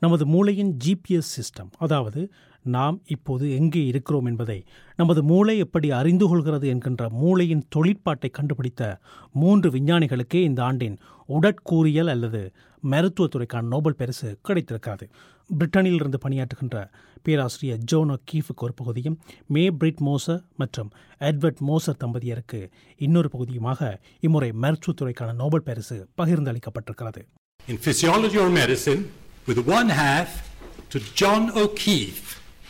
நமது மூளையின் GPS system அதாவது நாம் இப்போது எங்கே இருக்கிறோம் என்பதை நமது மூளை எப்படி அறிந்து கொள்கிறது என்கின்ற மூளையின் தொழிற்பாட்டை கண்டுபிடித்த மூன்று விஞ்ஞானிகளுக்கே இந்த ஆண்டின் உடற்கூறியல் அல்லது மருத்துவத்துறைக்கான நோபல் பரிசு கிடைத்திருக்கிறது பிரிட்டனில் இருந்து பணியாற்றுகின்ற பேராசிரியர் ஜோனோ கீஃபுக்கு ஒரு பகுதியும் மே பிரிட் மோசர் மற்றும் எட்வர்ட் மோசர் தம்பதியருக்கு இன்னொரு பகுதியுமாக இம்முறை மருத்துவத்துறைக்கான நோபல் பரிசு பகிர்ந்தளிக்கப்பட்டிருக்கிறது in physiology or medicine with one half to John O'Keefe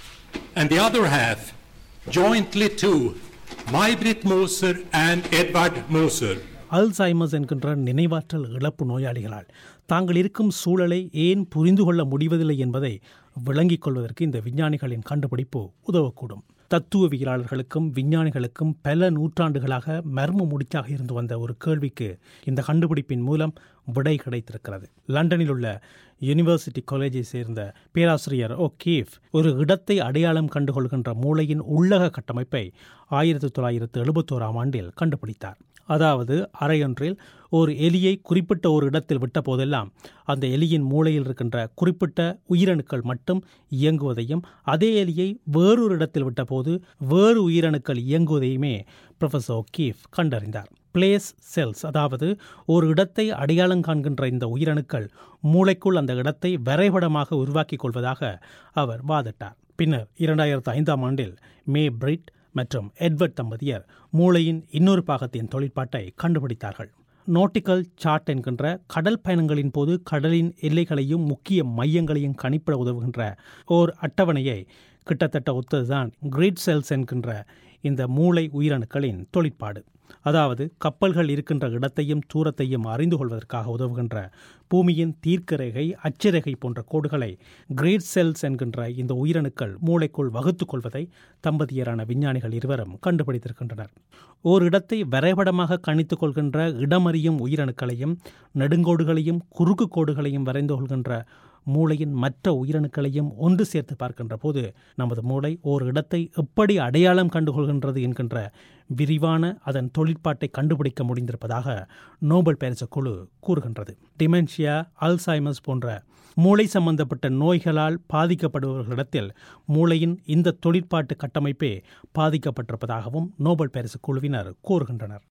and the other half jointly to May-Britt Moser and Edvard Moser. Alzheimer's என்கின்ற நினைவாற்றல் இழப்பு நோயாளிகளால் தாங்கள் இருக்கும் சூழலை ஏன் புரிந்து கொள்ள முடிவதில்லை என்பதை விளங்கிக் கொள்வதற்கு இந்த விஞ்ஞானிகளின் கண்டுபிடிப்பு உதவக்கூடும் தத்துவவியலாளர்களுக்கும் விஞ்ஞானிகளுக்கும் பல நூற்றாண்டுகளாக மர்ம முடிச்சாக இருந்து வந்த ஒரு கேள்விக்கு இந்த கண்டுபிடிப்பின் மூலம் விடை கிடைத்திருக்கிறது லண்டனில் உள்ள யூனிவர்சிட்டி காலேஜை சேர்ந்த பேராசிரியர் ஓ கீஃப் ஒரு இடத்தை அடையாளம் கண்டுகொள்கின்ற மூளையின் உள்ளக கட்டமைப்பை ஆயிரத்தி தொள்ளாயிரத்து எழுபத்தோராம் ஆண்டில் கண்டுபிடித்தார் அதாவது அறையொன்றில் ஒரு எலியை குறிப்பிட்ட ஒரு இடத்தில் விட்ட போதெல்லாம் அந்த எலியின் மூளையில் இருக்கின்ற குறிப்பிட்ட உயிரணுக்கள் மட்டும் இயங்குவதையும் அதே எலியை வேறொரு இடத்தில் விட்டபோது வேறு உயிரணுக்கள் இயங்குவதையுமே ப்ரொஃபஸர் கீஃப் கண்டறிந்தார் பிளேஸ் செல்ஸ் அதாவது ஒரு இடத்தை அடையாளம் காண்கின்ற இந்த உயிரணுக்கள் மூளைக்குள் அந்த இடத்தை வரைபடமாக உருவாக்கிக் கொள்வதாக அவர் வாதிட்டார் பின்னர் இரண்டாயிரத்து ஐந்தாம் ஆண்டில் மே பிரிட் மற்றும் எட்வர்ட் தம்பதியர் மூளையின் இன்னொரு பாகத்தின் தொழிற்பாட்டை கண்டுபிடித்தார்கள் நோட்டிக்கல் சார்ட் என்கின்ற கடல் பயணங்களின் போது கடலின் எல்லைகளையும் முக்கிய மையங்களையும் கணிப்பிட உதவுகின்ற ஓர் அட்டவணையை கிட்டத்தட்ட ஒத்ததுதான் கிரீட் செல்ஸ் என்கின்ற இந்த மூளை உயிரணுக்களின் தொழிற்பாடு அதாவது கப்பல்கள் இருக்கின்ற இடத்தையும் தூரத்தையும் அறிந்து கொள்வதற்காக உதவுகின்ற பூமியின் தீர்க்கரேகை அச்சரேகை போன்ற கோடுகளை கிரேட் செல்ஸ் என்கின்ற இந்த உயிரணுக்கள் மூளைக்குள் வகுத்துக் கொள்வதை தம்பதியரான விஞ்ஞானிகள் இருவரும் கண்டுபிடித்திருக்கின்றனர் ஓர் இடத்தை வரைபடமாக கணித்துக் கொள்கின்ற இடமறியும் உயிரணுக்களையும் நெடுங்கோடுகளையும் குறுக்கு கோடுகளையும் வரைந்து கொள்கின்ற மூளையின் மற்ற உயிரணுக்களையும் ஒன்று சேர்த்து பார்க்கின்ற போது நமது மூளை ஓர் இடத்தை எப்படி அடையாளம் கண்டுகொள்கின்றது என்கின்ற விரிவான அதன் தொழிற்பாட்டை கண்டுபிடிக்க முடிந்திருப்பதாக நோபல் பரிசு குழு கூறுகின்றது டிமென்ஷியா அல்சைமஸ் போன்ற மூளை சம்பந்தப்பட்ட நோய்களால் பாதிக்கப்படுபவர்களிடத்தில் மூளையின் இந்த தொழிற்பாட்டு கட்டமைப்பே பாதிக்கப்பட்டிருப்பதாகவும் நோபல் பரிசு குழுவினர் கூறுகின்றனர்